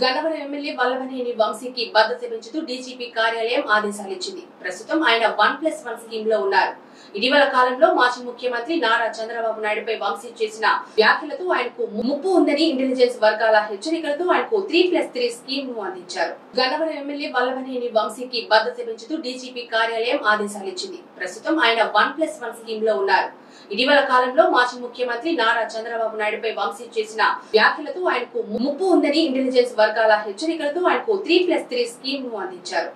Gannavaram MLA Vallabhaneni వంశీకి భద్రత పెంచుతూ డీజీపీ కార్యాలయం ఆదేశాలు ఇచ్చింది ప్రస్తుతం ఆయన వన్ ప్లస్ వన్ స్కీమ్ లో ఉన్నారు ఇటీవల కాలంలో మాజీ ముఖ్యమంత్రి నారా చంద్రబాబు నాయుడుపై వంశీ చేసిన వ్యాఖ్యలతో ఆయనకు ముప్పు ఉందని ఇంటెలిజెన్స్ వర్గాల హెచ్చరికలతో ఆయనకు త్రీ ప్లస్ త్రీ స్కీమ్ ను అందించారు గన్నవరం ఎమ్మెల్యే వల్లభనేని వంశీకి భద్రత పెంచుతూ డీజీపీ కార్యాలయం ఆదేశాలు ఇచ్చింది ప్రస్తుతం ఆయన వన్ ప్లస్ వన్ స్కీమ్ లో ఉన్నారు ఇటీవల కాలంలో మాజీ ముఖ్యమంత్రి నారా చంద్రబాబు నాయుడుపై వంశీ చేసిన వ్యాఖ్యలతో ఆయనకు ముప్పు ఉందని ఇంటెలిజెన్స్ వర్గాల హెచ్చరికలతో ఆయనకు త్రీ ప్లస్ త్రీ స్కీమ్ ను అందించారు